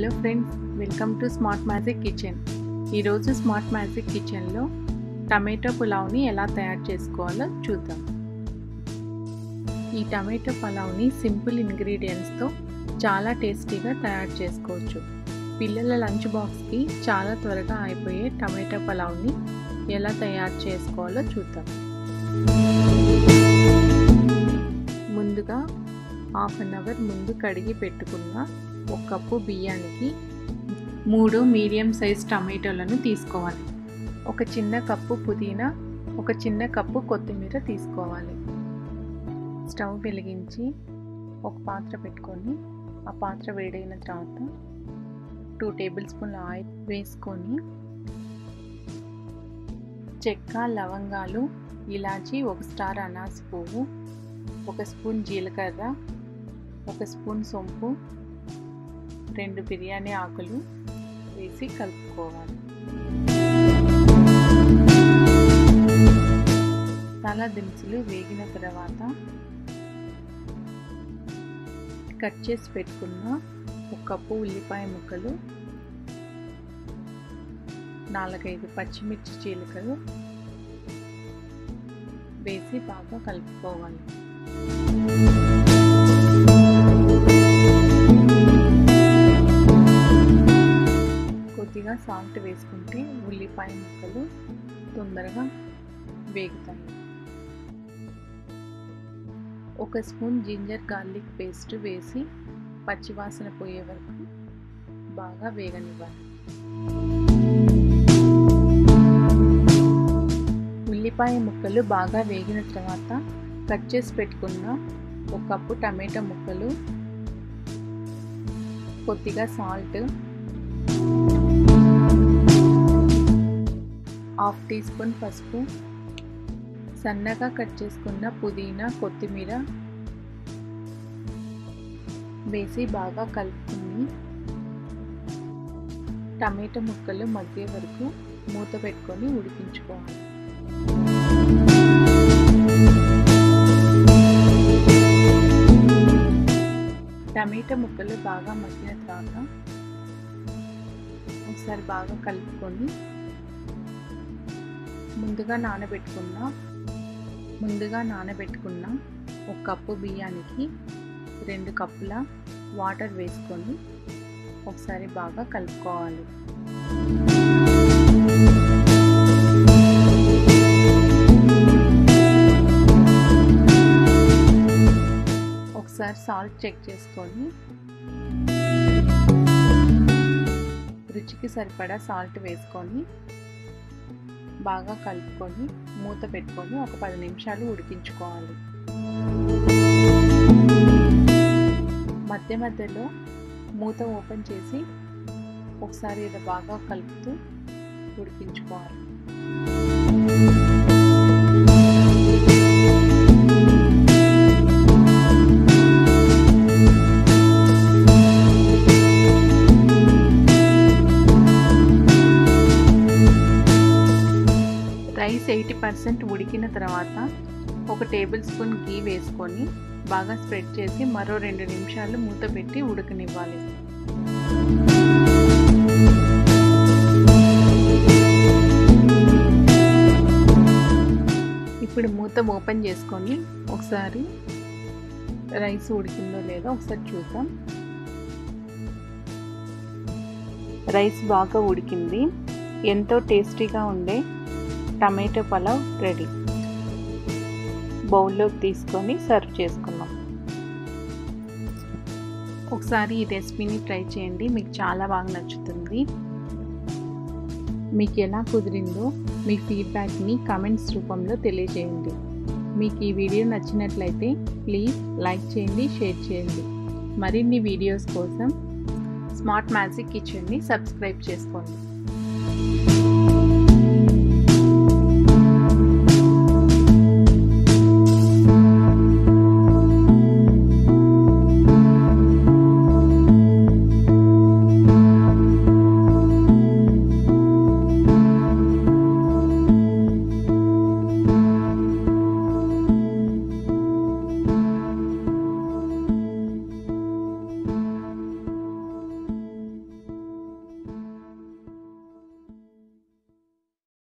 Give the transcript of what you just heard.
hello friends welcome to smart magic kitchen ఈరోజు smart magic కిచెన్లో tomato పులావ్ని ఎలా తయారు చేసుకోవాలో చూద్దాం ఈ టమాటో పులావ్ని సింపుల్ ఇంగ్రీడియంట్స్తో చాలా టేస్టీగా తయారు చేసుకోవచ్చు పిల్లల లంచ్ బాక్స్కి చాలా త్వరగా అయిపోయే టమాటో పులావ్ని ఎలా తయారు చేసుకోవాలో చూద్దాం ముందుగా హాఫ్ అన్ అవర్ ముందు కడిగి పెట్టుకున్న ఒక కప్పు బియ్యానికి మూడు మీడియం సైజ్ టమాటోలను తీసుకోవాలి ఒక చిన్న కప్పు పుదీనా ఒక చిన్న కప్పు కొత్తిమీర తీసుకోవాలి స్టవ్ వెలిగించి ఒక పాత్ర పెట్టుకొని ఆ పాత్ర వేడైన తర్వాత టూ టేబుల్ స్పూన్ల ఆయిల్ వేసుకొని చెక్క లవంగాలు ఇలాచి ఒక స్టార్ అనాసి పువ్వు ఒక స్పూన్ జీలకర్ర ఒక స్పూన్ సొంపు రెండు బిర్యానీ ఆకులు వేసి కలుపుకోవాలి చాలా దినుసులు వేగిన తర్వాత కట్ చేసి పెట్టుకున్న ఒక కప్పు ఉల్లిపాయ ముక్కలు నాలుగైదు పచ్చిమిర్చి చీలికలు వేసి బాగా కలుపుకోవాలి కొద్దిగా సాల్ట్ వేసుకుంటే ఉల్లిపాయ ముక్కలు తొందరగా వేగుతాయి ఒక స్పూన్ జింజర్ గార్లిక్ పేస్ట్ వేసి పచ్చివాసన పోయే వరకు బాగా వేగనివ్వాలి ఉల్లిపాయ ముక్కలు బాగా వేగిన తర్వాత కట్ చేసి పెట్టుకున్న ఒక కప్పు టమాటా ముక్కలు కొద్దిగా సాల్ట్ హాఫ్ టీ స్పూన్ పసుపు సన్నగా కట్ చేసుకున్న పుదీనా కొత్తిమీర వేసి బాగా కలుపుకుని టమాటా ముక్కలు మధ్య వరకు మూత పెట్టుకొని ఉడికించుకోవాలి టమాటా ముక్కలు బాగా మగ్గిన తర్వాత ఒకసారి బాగా కలుపుకొని ముందుగా నానబెట్టుకున్న ముందుగా నానబెట్టుకున్న ఒక కప్పు బియ్యానికి రెండు కప్పుల వాటర్ వేసుకొని ఒకసారి బాగా కలుపుకోవాలి ఒకసారి సాల్ట్ చెక్ చేసుకొని రుచికి సరిపడా సాల్ట్ వేసుకొని బాగా కలుపుకొని మూత పెట్టుకొని ఒక పది నిమిషాలు ఉడికించుకోవాలి మధ్య మధ్యలో మూత ఓపెన్ చేసి ఒకసారి ఇది బాగా కలుపుతూ ఉడికించుకోవాలి రైస్ ఎయిటీ పర్సెంట్ ఉడికిన తర్వాత ఒక టేబుల్ స్పూన్ గీ వేసుకొని బాగా స్ప్రెడ్ చేసి మరో రెండు నిమిషాలు మూత పెట్టి ఉడకనివ్వాలి ఇప్పుడు మూత ఓపెన్ చేసుకొని ఒకసారి రైస్ ఉడికిందో లేదో ఒకసారి చూద్దాం రైస్ బాగా ఉడికింది ఎంతో టేస్టీగా ఉండే టమాటో పలావ్ రెడీ బౌల్లోకి తీసుకొని సర్వ్ చేసుకున్నాం ఒకసారి ఈ రెసిపీని ట్రై చేయండి మీకు చాలా బాగా నచ్చుతుంది మీకు ఎలా కుదిరిందో మీ ఫీడ్బ్యాక్ని కమెంట్స్ రూపంలో తెలియజేయండి మీకు ఈ వీడియో నచ్చినట్లయితే ప్లీజ్ లైక్ చేయండి షేర్ చేయండి మరిన్ని వీడియోస్ కోసం స్మార్ట్ మ్యాజిక్ కిచెన్ని సబ్స్క్రైబ్ చేసుకోండి